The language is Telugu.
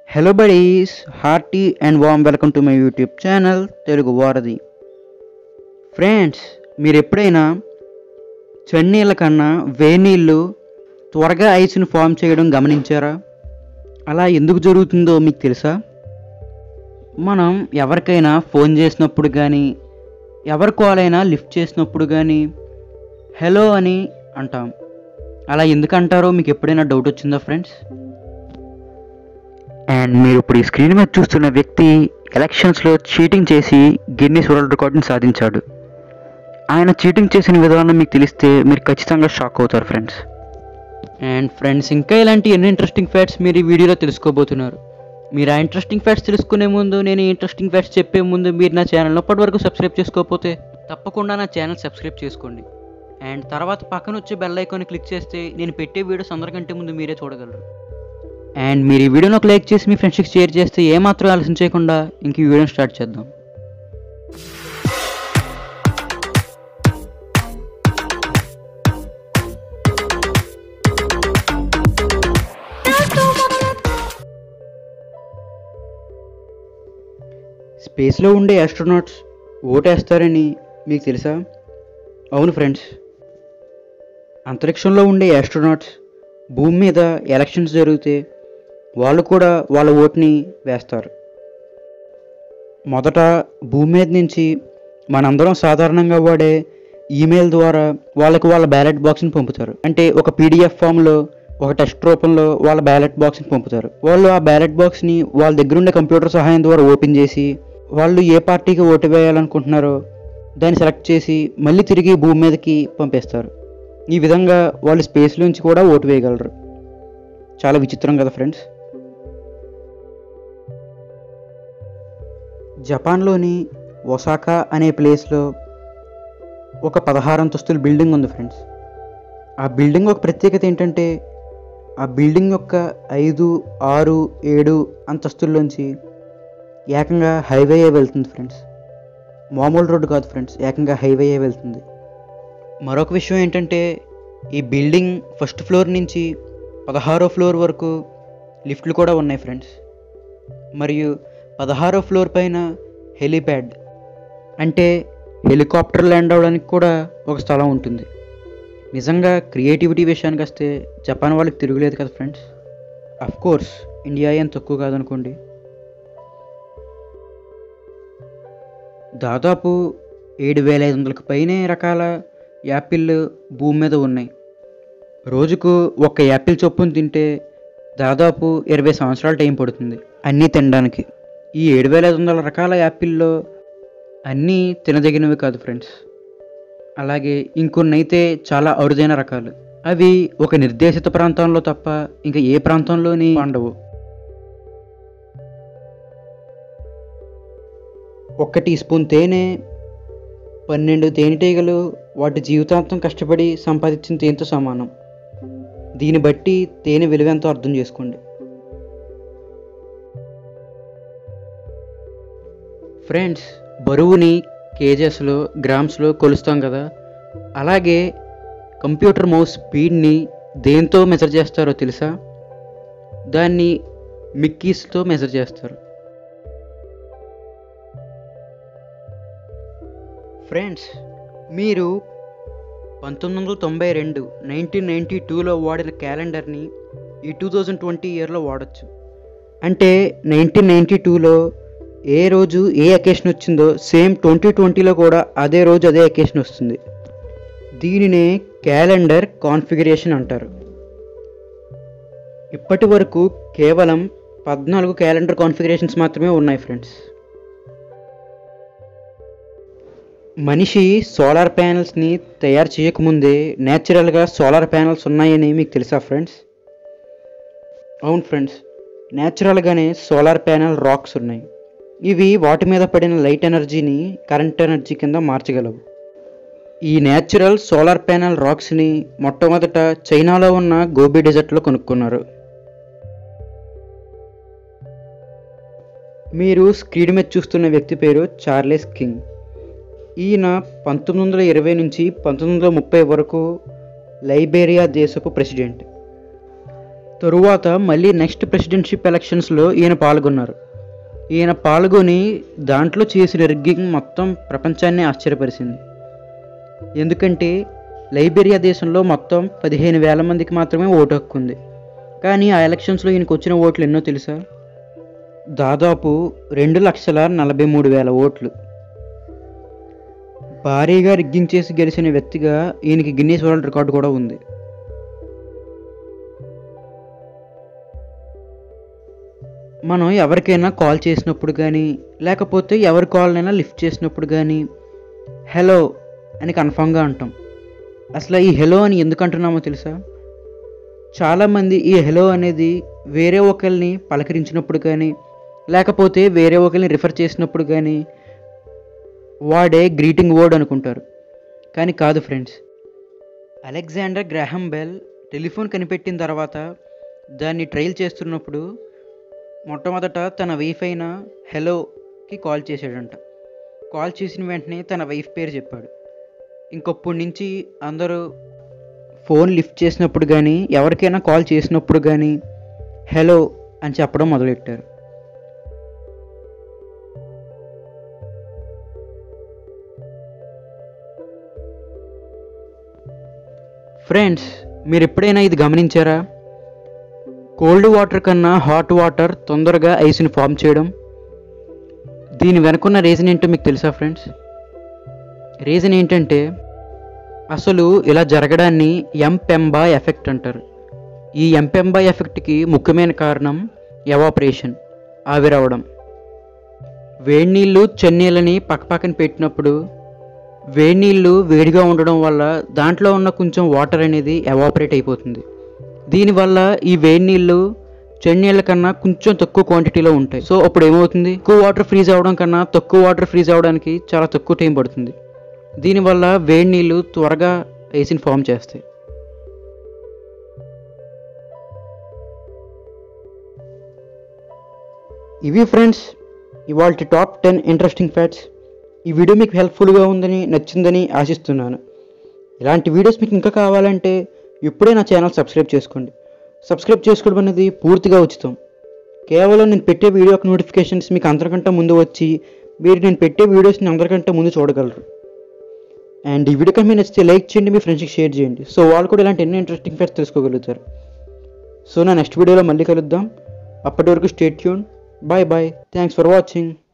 hello buddies hearty and warm welcome to my YouTube channel Telugu వారధి ఫ్రెండ్స్ మీరు ఎప్పుడైనా చన్నీళ్ళ కన్నా వేనీళ్ళు త్వరగా ఐస్ని ఫామ్ చేయడం గమనించారా అలా ఎందుకు జరుగుతుందో మీకు తెలుసా మనం ఎవరికైనా ఫోన్ చేసినప్పుడు కానీ ఎవరి కాల్ అయినా లిఫ్ట్ చేసినప్పుడు కానీ హలో అని అంటాం అలా ఎందుకు అంటారో మీకు ఎప్పుడైనా డౌట్ వచ్చిందా ఫ్రెండ్స్ అండ్ మీరు ఇప్పుడు ఈ స్క్రీన్ మీద చూస్తున్న వ్యక్తి ఎలక్షన్స్లో చీటింగ్ చేసి గిన్నీస్ వరల్డ్ రికార్డుని సాధించాడు ఆయన చీటింగ్ చేసిన విధానం మీకు తెలిస్తే మీరు ఖచ్చితంగా షాక్ అవుతారు ఫ్రెండ్స్ అండ్ ఫ్రెండ్స్ ఇంకా ఇలాంటి ఎన్ని ఇంట్రెస్టింగ్ ఫ్యాక్ట్స్ మీరు ఈ వీడియోలో తెలుసుకోబోతున్నారు మీరు ఆ ఇంట్రెస్టింగ్ ఫ్యాక్ట్స్ తెలుసుకునే ముందు నేను ఈ ఇంట్రెస్టింగ్ ఫ్యాక్ట్స్ చెప్పే ముందు మీరు నా ఛానల్ ఇప్పటి వరకు సబ్స్క్రైబ్ చేసుకోకపోతే తప్పకుండా నా ఛానల్ సబ్స్క్రైబ్ చేసుకోండి అండ్ తర్వాత పక్కన వచ్చే బెల్ ఐకాన్ క్లిక్ చేస్తే నేను పెట్టే వీడియోస్ అందరికంటే ముందు మీరే చూడగలరు అండ్ మీరు ఈ వీడియోని ఒక లైక్ చేసి మీ ఫ్రెండ్స్కి షేర్ చేస్తే ఏమాత్రం ఆలస్యం చేయకుండా ఇంక ఈ వీడియోని స్టార్ట్ చేద్దాం స్పేస్లో ఉండే ఆస్ట్రోనాట్స్ ఓటేస్తారని మీకు తెలుసా అవును ఫ్రెండ్స్ అంతరిక్షంలో ఉండే ఆస్ట్రోనాట్స్ భూమి మీద ఎలక్షన్స్ జరిగితే వాళ్ళు కూడా వాళ్ళ ఓటుని వేస్తారు మొదట భూమి మీద నుంచి మనందరం సాధారణంగా వాడే ఈమెయిల్ ద్వారా వాళ్ళకు వాళ్ళ బ్యాలెట్ బాక్స్ని పంపుతారు అంటే ఒక పీడిఎఫ్ ఫామ్లో ఒక టెస్ట్ రూపంలో వాళ్ళ బ్యాలెట్ బాక్స్ని పంపుతారు వాళ్ళు ఆ బ్యాలెట్ బాక్స్ని వాళ్ళ దగ్గర ఉండే కంప్యూటర్ సహాయం ద్వారా ఓపెన్ చేసి వాళ్ళు ఏ పార్టీకి ఓటు వేయాలనుకుంటున్నారో దాన్ని సెలెక్ట్ చేసి మళ్ళీ తిరిగి భూమి మీదకి పంపేస్తారు ఈ విధంగా వాళ్ళు స్పేస్ నుంచి కూడా ఓటు వేయగలరు చాలా విచిత్రం కదా ఫ్రెండ్స్ జపాన్లోని ఒసాకా అనే ప్లేస్లో ఒక పదహారు అంతస్తుల బిల్డింగ్ ఉంది ఫ్రెండ్స్ ఆ బిల్డింగ్ ఒక ప్రత్యేకత ఏంటంటే ఆ బిల్డింగ్ యొక్క ఐదు ఆరు ఏడు అంతస్తుల్లోంచి ఏకంగా హైవే వెళ్తుంది ఫ్రెండ్స్ మామూలు రోడ్డు కాదు ఫ్రెండ్స్ ఏకంగా హైవే వెళ్తుంది మరొక విషయం ఏంటంటే ఈ బిల్డింగ్ ఫస్ట్ ఫ్లోర్ నుంచి పదహారో ఫ్లోర్ వరకు లిఫ్ట్లు కూడా ఉన్నాయి ఫ్రెండ్స్ మరియు పదహారో ఫ్లోర్ పైన హెలిప్యాడ్ అంటే హెలికాప్టర్ ల్యాండ్ అవ్వడానికి కూడా ఒక స్థలం ఉంటుంది నిజంగా క్రియేటివిటీ విషయానికి వస్తే జపాన్ వాళ్ళకి తిరుగులేదు కదా ఫ్రెండ్స్ అఫ్ కోర్స్ ఇండియా ఏం తక్కువ కాదనుకోండి దాదాపు ఏడు వేల ఐదు వందలకు పైనే రకాల యాపిల్ భూమి మీద ఉన్నాయి రోజుకు ఒక్క యాపిల్ చొప్పున తింటే దాదాపు ఇరవై సంవత్సరాల టైం పడుతుంది అన్నీ తినడానికి ఈ ఏడు వేల ఐదు వందల రకాల యాపిల్లో అన్నీ తినదగినవి కాదు ఫ్రెండ్స్ అలాగే ఇంకొన్ని అయితే చాలా అరుదైన రకాలు అవి ఒక నిర్దేశిత ప్రాంతంలో తప్ప ఇంకా ఏ ప్రాంతంలోని పండవు ఒక్క టీ స్పూన్ తేనె పన్నెండు తేనెటీగలు వాటి జీవితాంతం కష్టపడి సంపాదించిన తేనెతో సమానం దీన్ని బట్టి తేనె విలువ ఎంతో అర్థం చేసుకోండి ఫ్రెండ్స్ బరువుని కేజెస్లో గ్రామ్స్లో కొలుస్తాం కదా అలాగే కంప్యూటర్ మౌస్ స్పీడ్ని దేంతో మెజర్ చేస్తారో తెలుసా దాన్ని మిక్కీస్తో మెజర్ చేస్తారు ఫ్రెండ్స్ మీరు పంతొమ్మిది వందల తొంభై రెండు నైన్టీన్ నైంటీ టూలో వాడిన క్యాలెండర్ని ఈ టూ థౌజండ్ ట్వంటీ ఇయర్లో వాడచ్చు అంటే నైన్టీన్ నైంటీ టూలో ఏ రోజు ఏ అకేషన్ వచ్చిందో సేమ్ ట్వంటీ ట్వంటీలో కూడా అదే రోజు అదే అకేషన్ వస్తుంది దీనినే క్యాలెండర్ కాన్ఫిగరేషన్ అంటారు ఇప్పటి వరకు కేవలం పద్నాలుగు క్యాలెండర్ కాన్ఫిగరేషన్స్ మాత్రమే ఉన్నాయి ఫ్రెండ్స్ మనిషి సోలార్ ప్యానెల్స్ని తయారు చేయకముందే న్యాచురల్గా సోలార్ ప్యానెల్స్ ఉన్నాయని మీకు తెలుసా ఫ్రెండ్స్ అవును ఫ్రెండ్స్ న్యాచురల్గానే సోలార్ ప్యానెల్ రాక్స్ ఉన్నాయి ఇవి వాటి మీద పడిన లైట్ ఎనర్జీని కరెంట్ ఎనర్జీ కింద మార్చగలవు ఈ న్యాచురల్ సోలార్ ప్యానెల్ రాక్స్ని మొట్టమొదట చైనాలో ఉన్న గోబీ డెజర్ట్లో కొనుక్కున్నారు మీరు స్క్రీన్ మీద చూస్తున్న వ్యక్తి పేరు చార్లెస్ కింగ్ ఈయన పంతొమ్మిది వందల ఇరవై నుంచి పంతొమ్మిది వందల ముప్పై వరకు లైబేరియా దేశపు ప్రెసిడెంట్ తరువాత మళ్ళీ నెక్స్ట్ ప్రెసిడెన్షిప్ ఎలక్షన్స్లో ఈయన పాల్గొన్నారు ఈయన పాల్గొని దాంట్లో చేసిన రిగ్గింగ్ మొత్తం ప్రపంచాన్ని ఆశ్చర్యపరిచింది ఎందుకంటే లైబీరియా దేశంలో మొత్తం పదిహేను వేల మందికి మాత్రమే ఓటు హక్కు ఉంది కానీ ఆ ఎలక్షన్స్లో ఈయనకు వచ్చిన ఓట్లు ఎన్నో తెలుసా దాదాపు రెండు లక్షల నలభై మూడు వేల ఓట్లు భారీగా రిగ్గింగ్ చేసి గెలిచిన వ్యక్తిగా ఈయనకి గిన్నీస్ వరల్డ్ రికార్డు కూడా ఉంది మనం ఎవరికైనా కాల్ చేసినప్పుడు కానీ లేకపోతే ఎవరి కాల్నైనా లిఫ్ట్ చేసినప్పుడు కానీ హలో అని కన్ఫామ్గా అంటాం అసలు ఈ హలో అని ఎందుకు అంటున్నామో తెలుసా చాలామంది ఈ హలో అనేది వేరే ఒకరిని పలకరించినప్పుడు కానీ లేకపోతే వేరే ఒకరిని రిఫర్ చేసినప్పుడు కానీ వాడే గ్రీటింగ్ వర్డ్ అనుకుంటారు కానీ కాదు friends Alexander Graham Bell telephone కనిపెట్టిన తర్వాత దాన్ని ట్రయల్ చేస్తున్నప్పుడు మొట్టమొదట తన వైఫ్ అయిన హలోకి కాల్ చేశాడంట కాల్ చేసిన వెంటనే తన వైఫ్ పేరు చెప్పాడు ఇంకప్పటి నుంచి అందరూ ఫోన్ లిఫ్ట్ చేసినప్పుడు కానీ ఎవరికైనా కాల్ చేసినప్పుడు కానీ హలో అని చెప్పడం మొదలెట్టారు ఫ్రెండ్స్ మీరు ఎప్పుడైనా ఇది గమనించారా కోల్డ్ వాటర్ కన్నా హాట్ వాటర్ తొందరగా ఐస్ని ఫామ్ చేయడం దీని వెనుకున్న రీజన్ ఏంటో మీకు తెలుసా ఫ్రెండ్స్ రీజన్ ఏంటంటే అసలు ఇలా జరగడాన్ని ఎంపెంబా ఎఫెక్ట్ అంటారు ఈ ఎంపెంబా ఎఫెక్ట్కి ముఖ్యమైన కారణం ఎవాపరేషన్ ఆవిరవడం వేడి నీళ్ళు చెన్నీళ్ళని పక్కపక్కన పెట్టినప్పుడు వేడి నీళ్ళు వేడిగా ఉండడం వల్ల దాంట్లో ఉన్న కొంచెం వాటర్ అనేది ఎవాపరేట్ అయిపోతుంది దీనివల్ల ఈ వేడి నీళ్ళు చెన్నీళ్ళ కన్నా కొంచెం తక్కువ క్వాంటిటీలో ఉంటాయి సో అప్పుడు ఏమవుతుంది ఎక్కువ వాటర్ ఫ్రీజ్ అవ్వడం కన్నా తక్కువ వాటర్ ఫ్రీజ్ అవ్వడానికి చాలా తక్కువ టైం పడుతుంది దీనివల్ల వేడి నీళ్ళు త్వరగా ఐస్ని ఫామ్ చేస్తాయి ఇవి ఫ్రెండ్స్ ఇవాళ టాప్ టెన్ ఇంట్రెస్టింగ్ ఫ్యాక్ట్స్ ఈ వీడియో మీకు హెల్ప్ఫుల్గా ఉందని నచ్చిందని ఆశిస్తున్నాను ఇలాంటి వీడియోస్ మీకు ఇంకా కావాలంటే ఇప్పుడే నా ఛానల్ సబ్స్క్రైబ్ చేసుకోండి సబ్స్క్రైబ్ చేసుకోవడం అనేది పూర్తిగా ఉచితం కేవలం నేను పెట్టే వీడియో యొక్క నోటిఫికేషన్స్ మీకు అందరికంటే ముందు వచ్చి మీరు నేను పెట్టే వీడియోస్ని అందరికంటే ముందు చూడగలరు అండ్ ఈ వీడియో కనుక మీకు నచ్చితే లైక్ చేయండి మీ ఫ్రెండ్స్కి షేర్ చేయండి సో వాళ్ళు కూడా ఇలాంటి ఎన్నో ఇంట్రెస్టింగ్ ఫ్యాక్ట్స్ తెలుసుకోగలుగుతారు సో నా నెక్స్ట్ వీడియోలో మళ్ళీ కలుద్దాం అప్పటి వరకు stay tuned bye bye thanks for watching